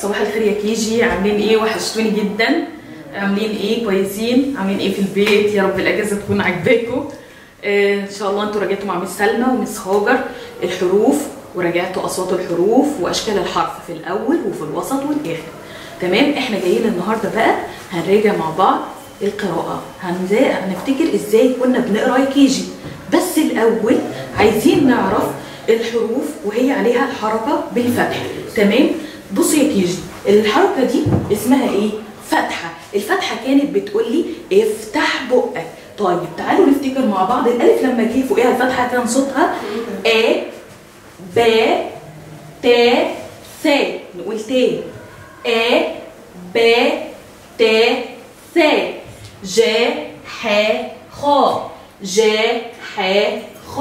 صباح الخير يا كيجي عاملين ايه وحشتوني جدا عاملين ايه كويسين عاملين ايه في البيت يا رب الاجازه تكون عاجباكم آه ان شاء الله انتوا راجعتوا مع مس سلمى ومس هاجر الحروف وراجعتوا اصوات الحروف واشكال الحرف في الاول وفي الوسط والاخر تمام احنا جايين النهارده بقى هنراجع مع بعض القراءه هنزا- هنفتكر ازاي كنا بنقرا يا كيجي بس الاول عايزين نعرف الحروف وهي عليها الحركه بالفتح تمام بصي يا كيجي الحركه دي اسمها ايه فتحه الفتحه كانت بتقول لي افتح بقك طيب تعالوا نفتكر مع بعض الالف لما جه فوقيها الفتحه كان صوتها ا ب ت ث نقول تاني ا ب ت ث ج ح خ ج ح خ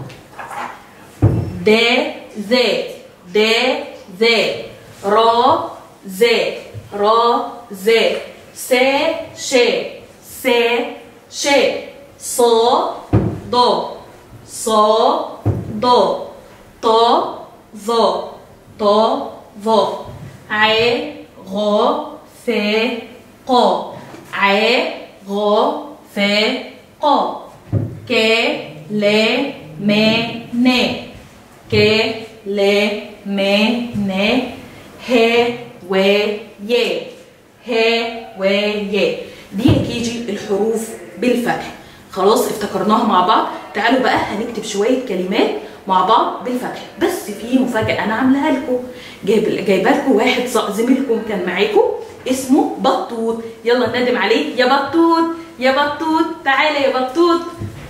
د ذ د ذ را ز را ز س ش س ش ص ض ص ض ط ظ ط ظ ع غ ف ق ع غ ف ق ك ل م ن ك ل م ن ه و ي ه و ي دي يا كيجي الحروف بالفتح خلاص افتكرناها مع بعض تعالوا بقى هنكتب شويه كلمات مع بعض بالفتح بس في مفاجاه انا عاملاها لكم جايب جايبه لكم واحد ص- زميلكم كان معاكم اسمه بطوط يلا نادم عليه يا بطوط يا بطوط تعالى يا بطوط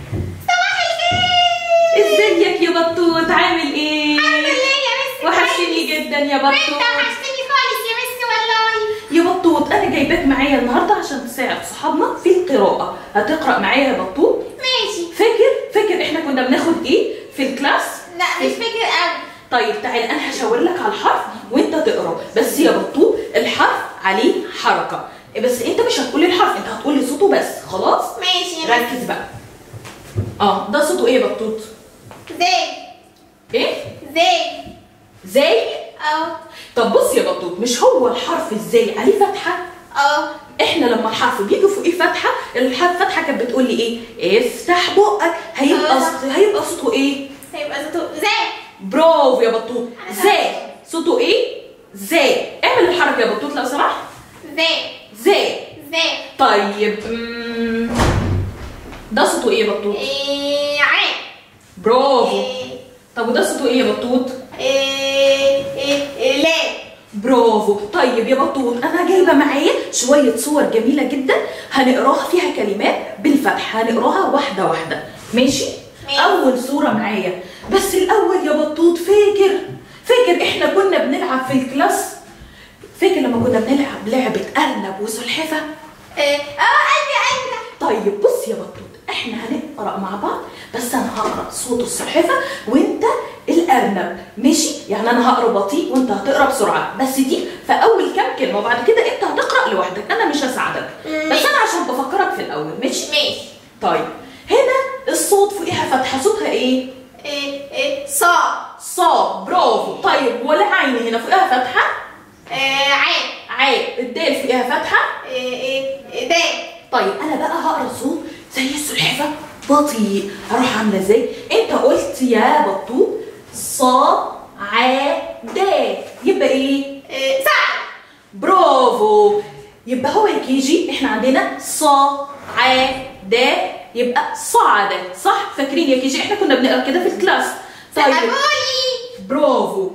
ازيك يا بطوط عامل ايه الحمد لله يا مس وحشتني جدا يا وانت بطوط وحشتني خالص يا مس والله يا بطوط انا جايباك معايا النهارده عشان تساعد صحابنا في القراءه هتقرا معايا يا بطوط ماشي فاكر فاكر احنا كنا بناخد ايه في الكلاس لا مش فاكر قوي طيب تعالى انا هشاور لك على الحرف وانت تقرا بس يا بطوط الحرف عليه حركه بس انت مش هتقولي الحرف انت هتقولي صوته بس خلاص ماشي يا مس ركز بقى اه ده صوته ايه يا بطوط زي ايه زي زي اه طب بص يا بطوط مش هو الحرف ازاي عليه فتحه اه احنا لما الحرف بيجي فوقيه فتحه الحرف فتحه كانت بتقول لي ايه افتح بقك هيبقى آه. صوت- هيبقى صوته ايه هيبقى صوته زي برافو يا بطوط زي صوته ايه زي اعمل الحركه يا بطوط لو سمحت زي زي زي طيب مم، ده صوته ايه يا بطوط إيه عين برافو إيه طب وده صوته ايه يا بطوط إيه إيه إيه لا برافو طيب يا بطوط انا جايبه معايا شويه صور جميله جدا هنقراها فيها كلمات بالفتح هنقراها واحده واحده ماشي ماشي. اول صوره معايا بس الاول يا بطوط فاكر فاكر احنا كنا بنلعب في الكلاس فاكر لما كنا بنلعب لعبه ارنب وسلحفه إيه اه ايوه ايوه طيب بص يا بطوط احنا هنقرا مع بعض بس انا هقرا صوت السلحفه وانت الارنب ماشي يعني انا هقرا بطيء وانت هتقرا بسرعه بس دي في اول كام كلمه وبعد كده انت هتقرا لوحدك انا مش هساعدك بس انا عشان بفكرك في الاول ماشي ماشي طيب هنا الصوت فوقيها فتحه صوتها ايه إيه إيه صا صاد برافو طيب ولا عين هنا فوقيها فتحه إيه عين عين الدال فوقيها فتحه إيه إيه إيه دال طيب انا بقى هقرا صوت زي السلحفه بطيء هروح عامله ازاي انت قلت يا بطوط صا ع د يبقى ايه إيه سعد برافو يبقى هو يا كيجي احنا عندنا صا ع د يبقى صعد صح فاكرين يا كيجي احنا كنا بنقرا كده في الكلاس طيب سعدولي برافو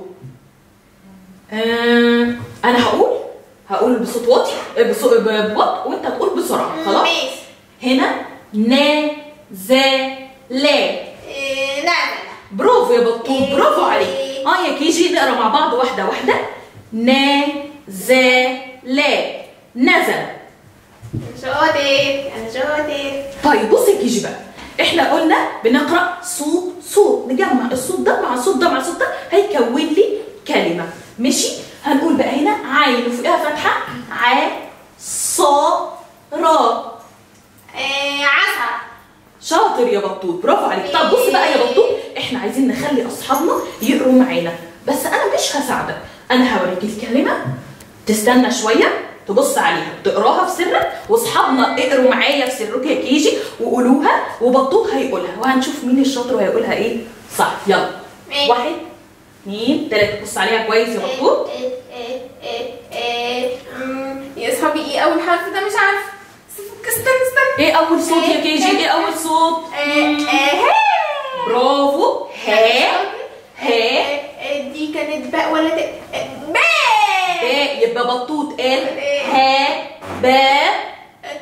آه انا هقول هقول بصوت واطي آه، بصوت ببطء وانت هتقول بسرعه خلاص ماشي هنا ن ز ل إيه نزل برافو يا بطوط إيه. برافو عليك اه يا كيجي نقرا مع بعض واحده واحده ن ز ل نزل شاطر انا شاطر طيب بص يا كيجي بقى احنا قلنا بنقرا صوت صوت نجمع الصوت ده مع الصوت ده مع الصوت ده هيكون لي كلمه ماشي هنقول بقى هنا عين وفوقها فتحه ع صا را إيه عسل شاطر يا بطوط برافو عليك طب بص بقى يا بطوط احنا عايزين نخلي اصحابنا يقروا معانا بس انا مش هساعدك انا هوريك الكلمه تستنى شويه تبص عليها تقراها في سرك واصحابنا اقروا معايا في سركم يا كيجي وقولوها وبطوط هيقولها وهنشوف مين الشاطر وهيقولها ايه صح يلا ماشي. واحد اثنين ثلاثة بص عليها كويس يا بطوط إيه إيه إيه إيه أمم، يا صحابي ايه اول حرف ده مش عارفه استنى استنى ايه اول صوت يا كيجي ايه اول صوت إيه إيه برافو ها ها ها دي كانت باء ولا ت باء باء يبقى بطوط قال ها باء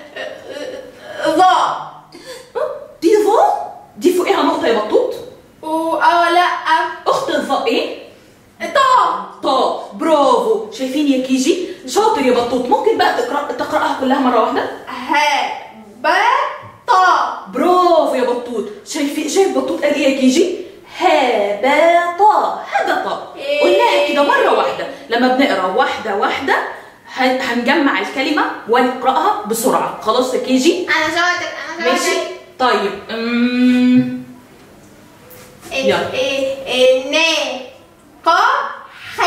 ظا دي ظا دي فوقيها نقطة يا بطوط و اه لا اخت الظا ايه طا طا برافو شايفين يا كيجي شاطر يا بطوط ممكن بقى تقرا تقراها كلها مرة واحدة ها با طا برافو يا بطوط شايفين شايف بطوط قال ايه يا كيجي هبط هبط إيه. قلناها كده مرة واحدة لما بنقرا واحدة واحدة هن- هنجمع الكلمة ونقراها بسرعة خلاص يا كيجي انا شاطر انا ماشي شاطر طيب أمم، إيه يلا. إيه إيه نا قا خ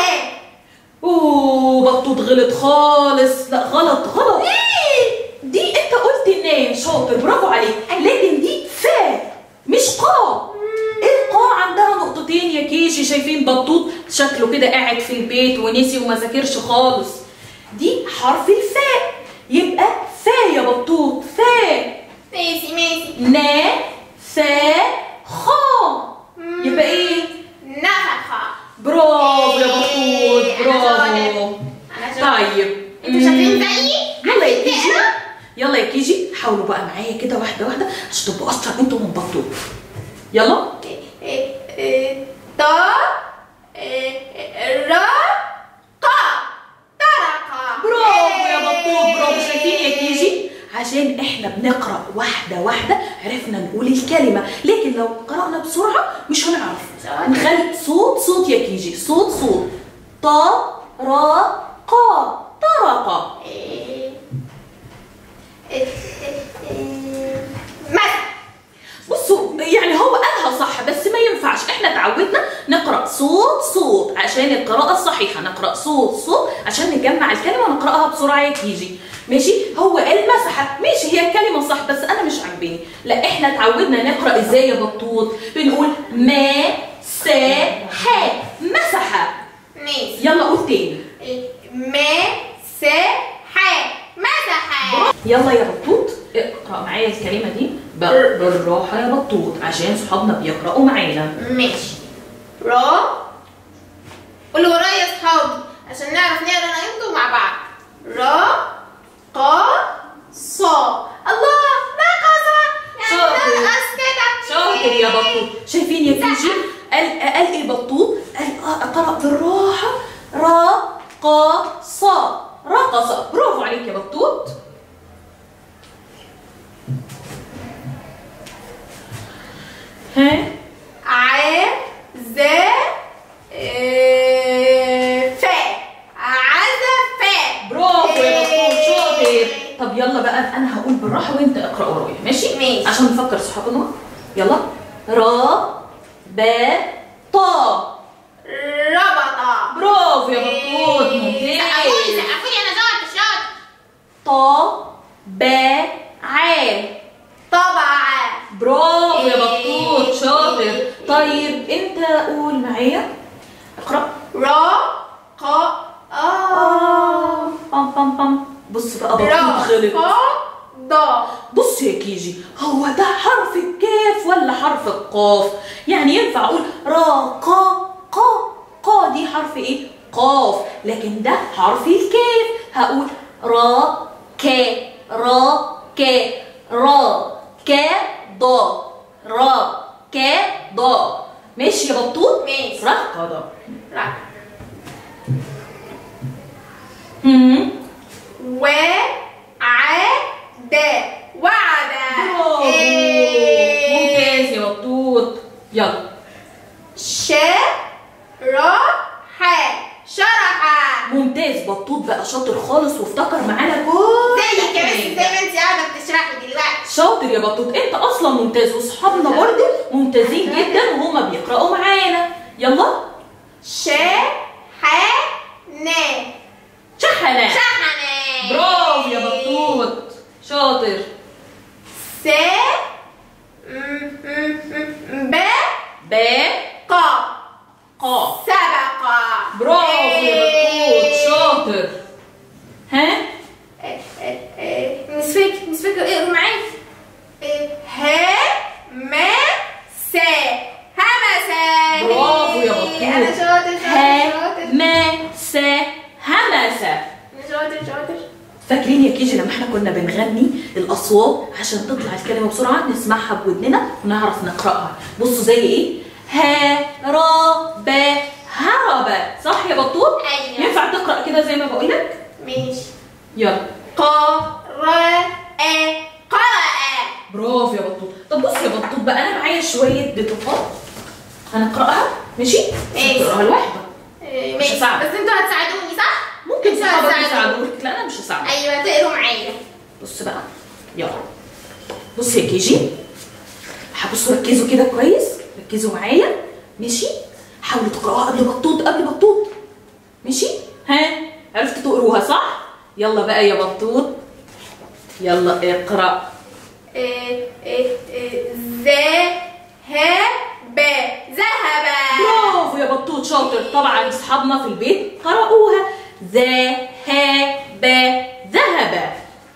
اوه بطوط غلط خالص لا غلط غلط دي انت قلت نام شاطر برافو عليك لكن دي فا مش قا القا عندها نقطتين يا كيجي شايفين بطوط شكله كده قاعد في البيت ونسي وما ذاكرش خالص دي حرف الفاء يبقى فا يا بطوط فا ماشي ماشي نا فا خا يبقى ايه نفخة برافو يا بطوط إيه، أنا برافو شاطر. أنا شاطر. طيب انتوا شاطرين مم. زيي؟ يلا يا عارفين كيجي تقرا؟ يلا يا كيجي حاولوا بقى معايا كده واحده واحده عشان تبقوا اسرع انتوا من بطوط يلا إيه، إيه، إيه، طا إيه، إيه، را قا طرقة برافو يا بطوط برافو شايفين يا كيجي عشان احنا بنقرا واحده واحده عرفنا نقول الكلمه لكن لو قرانا بسرعه مش هنعرف صح. نخلي صوت صوت يا كيجي صوت صوت طا را قا طرقه إيه، إيه، إيه، إيه، مثل بصوا يعني هو قالها صح بس ما ينفعش احنا اتعودنا نقرا صوت صوت عشان القراءه الصحيحه نقرا صوت صوت عشان نجمع الكلمه ونقراها بسرعه يا كيجي ماشي هو قال مسحه ماشي هي الكلمه صح بس انا مش عاجباني لا احنا اتعودنا نقرا ازاي يا بطوط بنقول ما س ح مسحه ماشي يلا قول تاني إيه، ما س ح مسح يلا يا بطوط اقرا معايا الكلمه دي ب- بالراحه يا بطوط عشان صحابنا بيقراوا معانا ماشي را قولوا ورايا يا صحابي عشان نعرف نقرا انا وانتوا مع بعض را قا صا الله ناقصة يعني شاطر. ناقص كده شاطر يا بطوط شايفين يا كيجي قال قال ايه بطوط قال آه، قرأ بالراحة را قا صا رقص برافو عليك يا بطوط ها ع ز إيه، فا عزفا برافو يا بطوط شاطر إيه. طب يلا بقى انا هقول بالراحة وانت اقرأ ورايا ماشي ماشي. عشان نفكر صحابنا يلا را با طا ربطة برافو يا بطوط سقفوني ممتاز سقفوني انا شاطر شاطر طا با ع طبعا برافو يا بطوط شاطر طيب انت قول معايا اقرا را قا آه بام بام بام بص بقى را بطوط غلط قا ضا بص يا كيجي هو ده حرف الكاف ولا حرف القاف يعني ينفع اقول را قا قا قا دي حرف ايه قاف لكن ده حرف الكاف هقول را ك را ك را ك ضا را ك ضا ماشي يا بطوط ماشي. رقد را هم و ع د وعد برافو إيه. ممتاز يا بطوط يلا ش را ح شرح ممتاز بطوط بقى شاطر خالص وافتكر معانا كل زي كمان حاجة. زي ما انت قاعده بتشرحي دلوقتي شاطر يا بطوط انت اصلا ممتاز واصحابنا برضه ممتازين جدا وهما بيقراوا معانا يلا ش ح ن شحن شاطر س م- م- م- ب ب ق ق سبق برافو يا بطوط شاطر ها إيه، إيه، إيه، مش فاكر مش فاكر اقروا معايا إيه، ه م س همس برافو يا بطوط انا شاطر ها شاطر شاطر ما س همس انا شاطر شاطر فاكرين يا كيجي لما احنا كنا بنغني الاصوات عشان تطلع الكلمه بسرعه نسمعها بودننا ونعرف نقراها بصوا زي ايه ها را ب هرب صح يا بطوط أيوة. ينفع تقرا كده زي ما بقول لك ماشي يلا قرأ قرأ برافو يا بطوط طب بص يا بطوط بقى انا معايا شويه بطاقات هنقراها ماشي ماشي. هتقراها لوحدك إيه، مش ماشي هساعدك. بس انتوا هتساعدوني صح؟ ممكن انتوا صحابك هتساعدوني. يساعدوك لا انا مش هساعدك ايوه تقروا معايا بص بقى يلا بص يا كيجي هبصوا ركزوا كده كويس ركزوا معايا ماشي حاولوا تقراوها قبل بطوط قبل بطوط ماشي ها عرفتوا تقروها صح يلا بقى يا بطوط يلا اقرا إيه، إيه، إيه، ذهب ذهب برافو يا بطوط شاطر طبعا اصحابنا في البيت قرأوها ذهب ذهب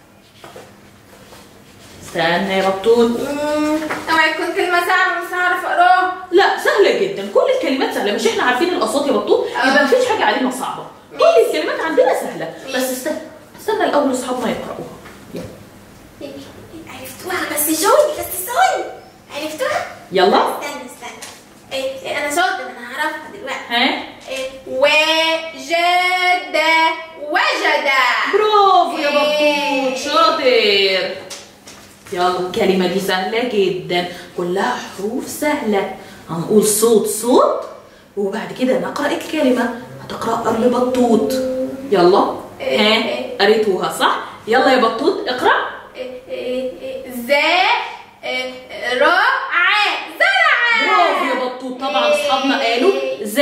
استنى يا بطوط مم، اوعى تكون كلمة صعبة مش هعرف اقراها لا سهلة جدا كل الكلمات سهلة مش احنا عارفين الأصوات يا بطوط يبقى آه. مفيش حاجة علينا صعبة كل الكلمات عندنا سهلة بس استنى استنى الأول أصحابنا يقرأوها يلا. عرفتوها بس شوي بس شوي عرفتوها؟ يلا استنى استنى إيه، إيه، انا شاطر انا هعرفها دلوقتي ها إيه، وجد وجد برافو يا بطوط إيه. شاطر يلا الكلمة دي سهلة جدا كلها حروف سهلة هنقول صوت صوت وبعد كده نقرأ الكلمة هتقرأ قبل بطوط يلا ها إيه. قريتوها صح يلا يا بطوط اقرأ إيه، إيه، إيه، ذا إيه، رع زرع برافو يا بطوط طبعا اصحابنا قالوا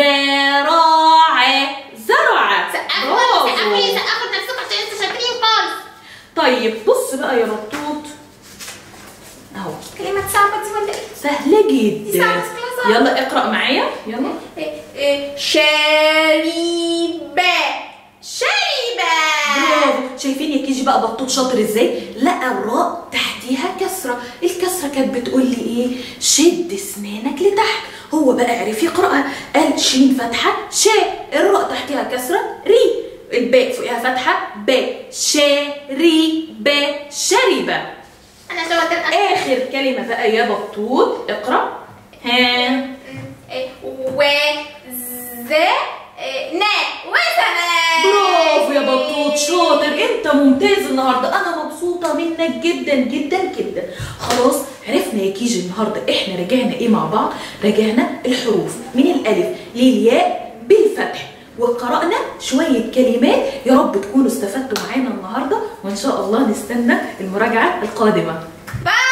زراعة زرع سقفوا سقفوا لي سقفوا لنفسكم عشان انتوا شاطرين خالص طيب بص بقى يا بطوط اهو كلمة صعبة دي ولا ايه؟ سهلة جدا صعبة، صعبة. يلا اقرأ معايا يلا إيه، إيه، شرب شرب برافو شايفين يا كيجي بقى بطوط شاطر ازاي لقى الراء تحتيها كسره الكسره كانت بتقول لي ايه شد اسنانك لتحت هو بقى عرف يقراها قال شين فتحه ش الراء تحتيها كسره ري الباء فوقها فتحه ب ش ري ب شرب انا شاطر أنا- اخر كلمه بقى يا بطوط اقرا ها إيه، وز إيه، نا وزنا برافو يا بطوط شاطر انت ممتاز النهارده انا مبسوطه منك جدا جدا جدا خلاص عرفنا يا كيجي النهارده احنا رجعنا ايه مع بعض رجعنا الحروف من الالف للياء بالفتح وقرأنا شوية كلمات يا رب تكونوا استفدتوا معانا النهاردة وإن شاء الله نستنى المراجعة القادمة باي